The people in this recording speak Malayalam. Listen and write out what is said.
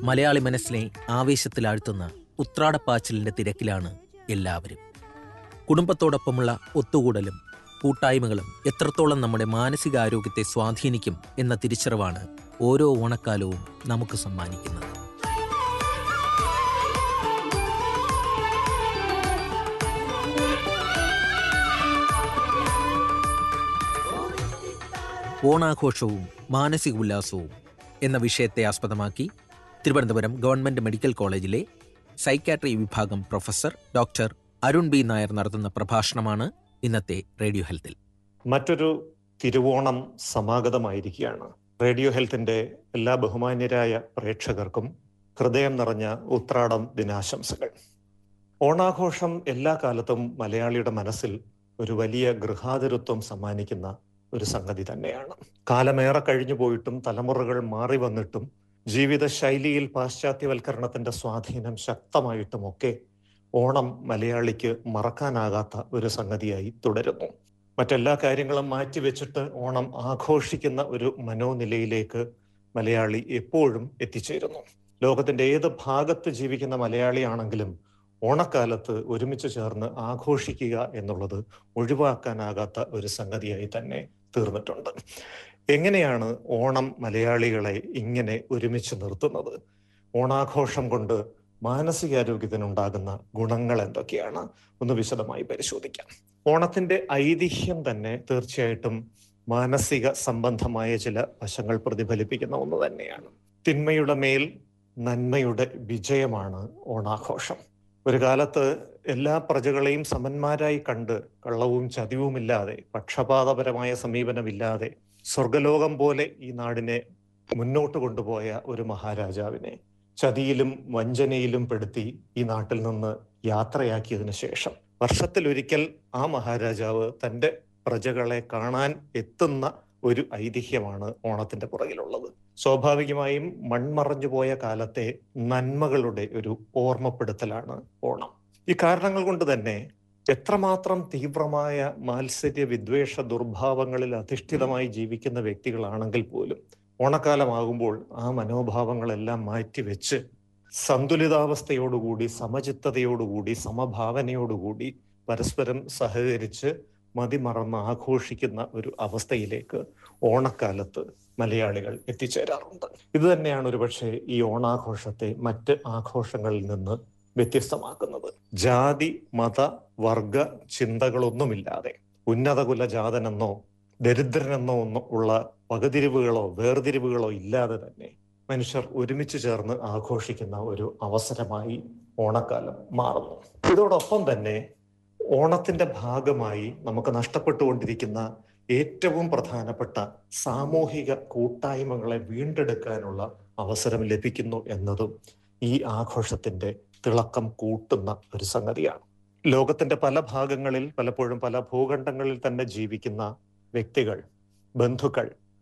മലയാളി മനസ്സിനെ ആവേശത്തിലാഴ്ത്തുന്ന ഉത്രാടപ്പാച്ചിലിന്റെ തിരക്കിലാണ് എല്ലാവരും കുടുംബത്തോടൊപ്പമുള്ള ഒത്തുകൂടലും കൂട്ടായ്മകളും എത്രത്തോളം നമ്മുടെ മാനസികാരോഗ്യത്തെ സ്വാധീനിക്കും എന്ന തിരിച്ചറിവാണ് ഓരോ ഓണക്കാലവും നമുക്ക് സമ്മാനിക്കുന്നത് ഓണാഘോഷവും മാനസിക ഉല്ലാസവും എന്ന വിഷയത്തെ ആസ്പദമാക്കി തിരുവനന്തപുരം ഗവൺമെന്റ് മെഡിക്കൽ കോളേജിലെ സൈക്കാട്രി വിഭാഗം professor doctor Arun B Nair നടത്തുന്ന പ്രഭാഷണമാണ് ഇന്നത്തെ റേഡിയോ ഹെൽത്തിൽ മറ്റൊരു തിരുവോണം സമാഗതമായിരിക്കുകയാണ് റേഡിയോ ഹെൽത്തിന്റെ എല്ലാ ബഹുമാന്യരായ പ്രേക്ഷകർക്കും ഹൃദയം നിറഞ്ഞ ഉത്രാടം ദിനാശംസകൾ ഓണാഘോഷം എല്ലാ കാലത്തും മലയാളിയുടെ മനസ്സിൽ ഒരു വലിയ ഗൃഹാതിരത്വം സമ്മാനിക്കുന്ന ഒരു സംഗതി തന്നെയാണ് കാലമേറെ കഴിഞ്ഞു പോയിട്ടും തലമുറകൾ മാറി വന്നിട്ടും ജീവിത ശൈലിയിൽ പാശ്ചാത്യവൽക്കരണത്തിന്റെ സ്വാധീനം ശക്തമായിട്ടുമൊക്കെ ഓണം മലയാളിക്ക് മറക്കാനാകാത്ത ഒരു സംഗതിയായി തുടരുന്നു മറ്റെല്ലാ കാര്യങ്ങളും മാറ്റിവെച്ചിട്ട് ഓണം ആഘോഷിക്കുന്ന ഒരു മനോനിലയിലേക്ക് മലയാളി എപ്പോഴും എത്തിച്ചേരുന്നു ലോകത്തിന്റെ ഏത് ഭാഗത്ത് ജീവിക്കുന്ന മലയാളിയാണെങ്കിലും ഓണക്കാലത്ത് ഒരുമിച്ച് ചേർന്ന് ആഘോഷിക്കുക എന്നുള്ളത് ഒഴിവാക്കാനാകാത്ത ഒരു സംഗതിയായി തന്നെ തീർന്നിട്ടുണ്ട് എങ്ങനെയാണ് ഓണം മലയാളികളെ ഇങ്ങനെ ഒരുമിച്ച് നിർത്തുന്നത് ഓണാഘോഷം കൊണ്ട് മാനസികാരോഗ്യത്തിനുണ്ടാകുന്ന ഗുണങ്ങൾ എന്തൊക്കെയാണ് ഒന്ന് വിശദമായി പരിശോധിക്കാം ഓണത്തിന്റെ ഐതിഹ്യം തന്നെ തീർച്ചയായിട്ടും മാനസിക സംബന്ധമായ ചില വശങ്ങൾ പ്രതിഫലിപ്പിക്കുന്ന ഒന്ന് തന്നെയാണ് തിന്മയുടെ മേൽ നന്മയുടെ വിജയമാണ് ഓണാഘോഷം ഒരു കാലത്ത് എല്ലാ പ്രജകളെയും സമന്മാരായി കണ്ട് കള്ളവും ചതിവുമില്ലാതെ പക്ഷപാതപരമായ സമീപനമില്ലാതെ സ്വർഗലോകം പോലെ ഈ നാടിനെ മുന്നോട്ട് കൊണ്ടുപോയ ഒരു മഹാരാജാവിനെ ചതിയിലും വഞ്ചനയിലും പെടുത്തി ഈ നാട്ടിൽ നിന്ന് യാത്രയാക്കിയതിനു ശേഷം വർഷത്തിലൊരിക്കൽ ആ മഹാരാജാവ് തന്റെ പ്രജകളെ കാണാൻ എത്തുന്ന ഒരു ഐതിഹ്യമാണ് ഓണത്തിന്റെ പുറകിലുള്ളത് സ്വാഭാവികമായും മൺമറഞ്ഞു പോയ കാലത്തെ നന്മകളുടെ ഒരു ഓർമ്മപ്പെടുത്തലാണ് ഓണം ഈ കാരണങ്ങൾ കൊണ്ട് തന്നെ എത്രമാത്രം തീവ്രമായ മാത്സര്യ വിദ്വേഷ ദുർഭാവങ്ങളിൽ അധിഷ്ഠിതമായി ജീവിക്കുന്ന വ്യക്തികളാണെങ്കിൽ പോലും ഓണക്കാലമാകുമ്പോൾ ആ മനോഭാവങ്ങളെല്ലാം മാറ്റിവെച്ച് സന്തുലിതാവസ്ഥയോടുകൂടി സമചിത്തതയോടുകൂടി സമഭാവനയോടുകൂടി പരസ്പരം സഹകരിച്ച് മതിമറന്ന് ആഘോഷിക്കുന്ന ഒരു അവസ്ഥയിലേക്ക് ഓണക്കാലത്ത് മലയാളികൾ എത്തിച്ചേരാറുണ്ട് ഇത് തന്നെയാണ് ഒരുപക്ഷെ ഈ ഓണാഘോഷത്തെ മറ്റ് ആഘോഷങ്ങളിൽ നിന്ന് വ്യത്യസ്തമാക്കുന്നത് ജാതി മത വർഗ ചിന്തകളൊന്നുമില്ലാതെ ഉന്നത കുലജാതനെന്നോ ദരിദ്രനെന്നോ ഒന്നും ഉള്ള വകതിരിവുകളോ വേർതിരിവുകളോ ഇല്ലാതെ തന്നെ മനുഷ്യർ ഒരുമിച്ച് ചേർന്ന് ആഘോഷിക്കുന്ന ഒരു അവസരമായി ഓണക്കാലം മാറുന്നു ഇതോടൊപ്പം തന്നെ ഓണത്തിന്റെ ഭാഗമായി നമുക്ക് നഷ്ടപ്പെട്ടുകൊണ്ടിരിക്കുന്ന ഏറ്റവും പ്രധാനപ്പെട്ട സാമൂഹിക കൂട്ടായ്മകളെ വീണ്ടെടുക്കാനുള്ള അവസരം ലഭിക്കുന്നു എന്നതും ഈ ആഘോഷത്തിന്റെ തിളക്കം കൂട്ടുന്ന ഒരു സംഗതിയാണ് ലോകത്തിന്റെ പല ഭാഗങ്ങളിൽ പലപ്പോഴും പല ഭൂഖണ്ഡങ്ങളിൽ തന്നെ ജീവിക്കുന്ന വ്യക്തികൾ ബന്ധുക്കൾ